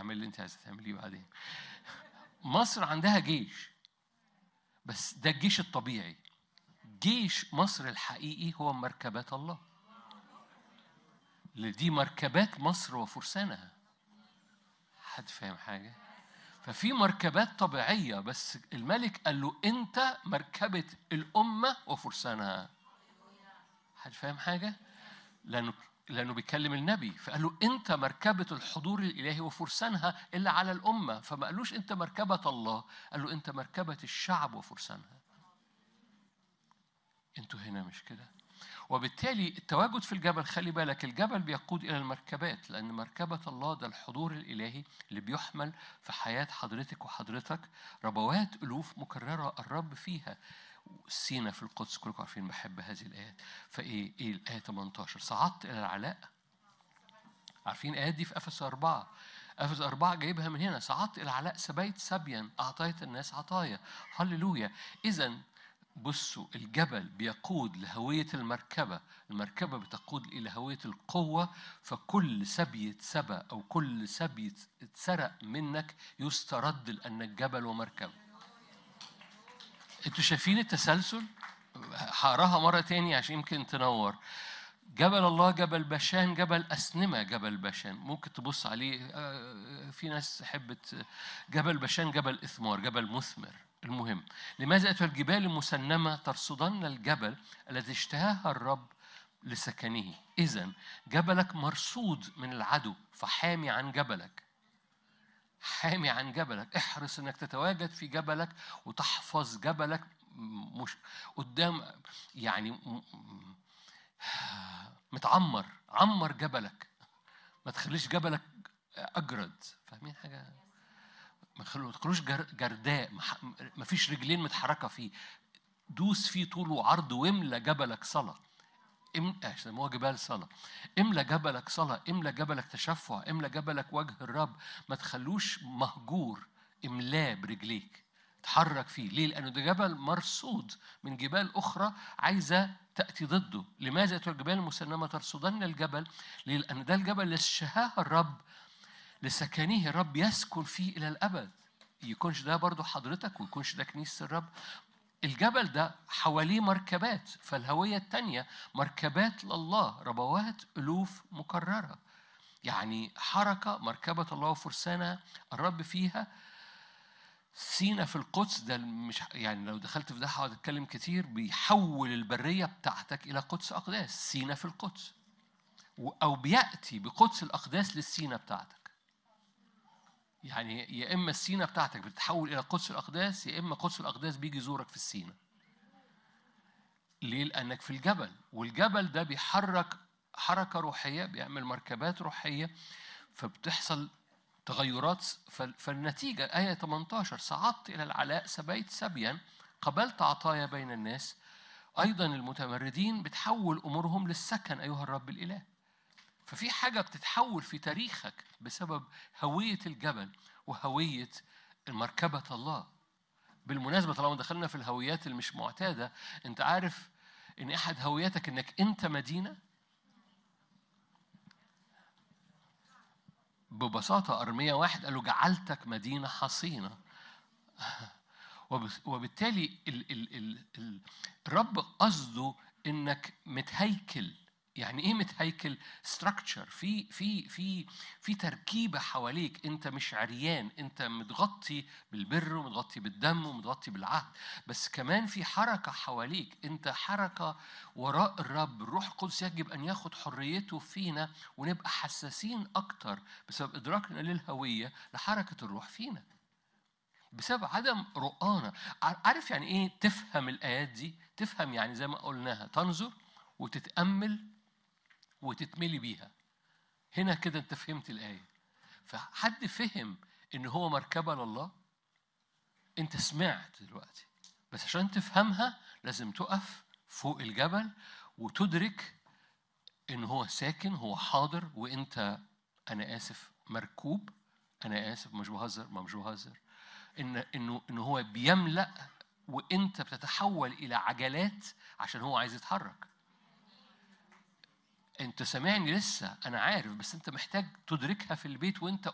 اعمل اللي انت عايزه تعمليه بعدين مصر عندها جيش بس ده الجيش الطبيعي جيش مصر الحقيقي هو مركبات الله اللي دي مركبات مصر وفرسانها حد فاهم حاجة؟ ففي مركبات طبيعية بس الملك قال له أنت مركبة الأمة وفرسانها حد فاهم حاجة؟ لأنه لأنه بيكلم النبي فقال له أنت مركبة الحضور الإلهي وفرسانها إلا على الأمة فما قالوش أنت مركبة الله قال له أنت مركبة الشعب وفرسانها أنتوا هنا مش كده وبالتالي التواجد في الجبل خلي بالك الجبل بيقود إلى المركبات لأن مركبة الله ده الحضور الإلهي اللي بيحمل في حياة حضرتك وحضرتك ربوات ألوف مكررة الرب فيها سينا في القدس كلكم عارفين بحب هذه الآيات فإيه إيه الآية 18 صعدت إلى العلاء عارفين الآيات دي في أفس أربعة أفس أربعة جايبها من هنا صعدت إلى العلاء سبيت سبيا أعطيت الناس عطايا هللويا إذا بصوا الجبل بيقود لهوية المركبة المركبة بتقود إلى هوية القوة فكل سبي اتسبى أو كل سبي اتسرق منك يسترد لأنك جبل ومركبة انتوا شايفين التسلسل هقراها مرة تاني عشان يمكن تنور جبل الله جبل باشان جبل أسنمة جبل باشان ممكن تبص عليه آه، في ناس حبت جبل باشان جبل إثمار جبل مثمر المهم لماذا أتوا الجبال المسنمة ترصدن الجبل الذي اشتهاها الرب لسكنه إذا جبلك مرصود من العدو فحامي عن جبلك حامي عن جبلك احرص انك تتواجد في جبلك وتحفظ جبلك مش قدام يعني م- م- متعمر عمر جبلك ما تخليش جبلك اجرد فاهمين حاجه ما تخلو- ما تخلوش جر- جرداء ما فيش رجلين متحركه فيه دوس فيه طول وعرض واملى جبلك صلاه ام سموها جبال صلاة املى جبلك صلاة املى جبلك تشفع املى جبلك وجه الرب ما تخلوش مهجور املاه برجليك اتحرك فيه ليه لانه ده جبل مرصود من جبال اخرى عايزه تاتي ضده لماذا اتوا الجبال المسنمه ترصدن الجبل ليه لان ده الجبل اللي اشتهاه الرب لسكنه الرب يسكن فيه الى الابد يكونش ده برضو حضرتك ويكونش ده كنيسه الرب الجبل ده حواليه مركبات فالهوية التانية مركبات لله ربوات ألوف مكررة يعني حركة مركبة الله وفرسانها الرب فيها سينا في القدس ده مش يعني لو دخلت في ده هقعد اتكلم كتير بيحول البرية بتاعتك إلى قدس أقداس سينا في القدس و- أو بيأتي بقدس الأقداس للسينا بتاعتك يعني يا اما السينا بتاعتك بتتحول الى قدس الاقداس يا اما قدس الاقداس بيجي يزورك في السينا ليه لانك في الجبل والجبل ده بيحرك حركه روحيه بيعمل مركبات روحيه فبتحصل تغيرات فال- فالنتيجه ايه 18 صعدت الى العلاء سبيت سبيا قبلت عطايا بين الناس ايضا المتمردين بتحول امورهم للسكن ايها الرب الاله ففي حاجة بتتحول في تاريخك بسبب هوية الجبل وهوية مركبة الله بالمناسبة طالما دخلنا في الهويات اللي مش معتادة أنت عارف إن أحد هوياتك إنك أنت مدينة ببساطة أرمية واحد قال له جعلتك مدينة حصينة وب- وبالتالي ال ال ال ال الرب قصده انك متهيكل يعني ايه متهيكل ستراكشر في في في في تركيبه حواليك انت مش عريان انت متغطي بالبر ومتغطي بالدم ومتغطي بالعهد بس كمان في حركه حواليك انت حركه وراء الرب الروح القدس يجب ان ياخد حريته فينا ونبقى حساسين اكتر بسبب ادراكنا للهويه لحركه الروح فينا بسبب عدم رؤانة عارف يعني ايه تفهم الآيات دي تفهم يعني زي ما قلناها تنظر وتتأمل وتتملي بيها هنا كده انت فهمت الآية فحد فهم ان هو مركبة لله انت سمعت دلوقتي بس عشان تفهمها لازم تقف فوق الجبل وتدرك ان هو ساكن هو حاضر وانت انا اسف مركوب انا اسف مش بهزر ما مش بهزر ان انه ان هو بيملا وانت بتتحول الى عجلات عشان هو عايز يتحرك انت سامعني لسه انا عارف بس انت محتاج تدركها في البيت وانت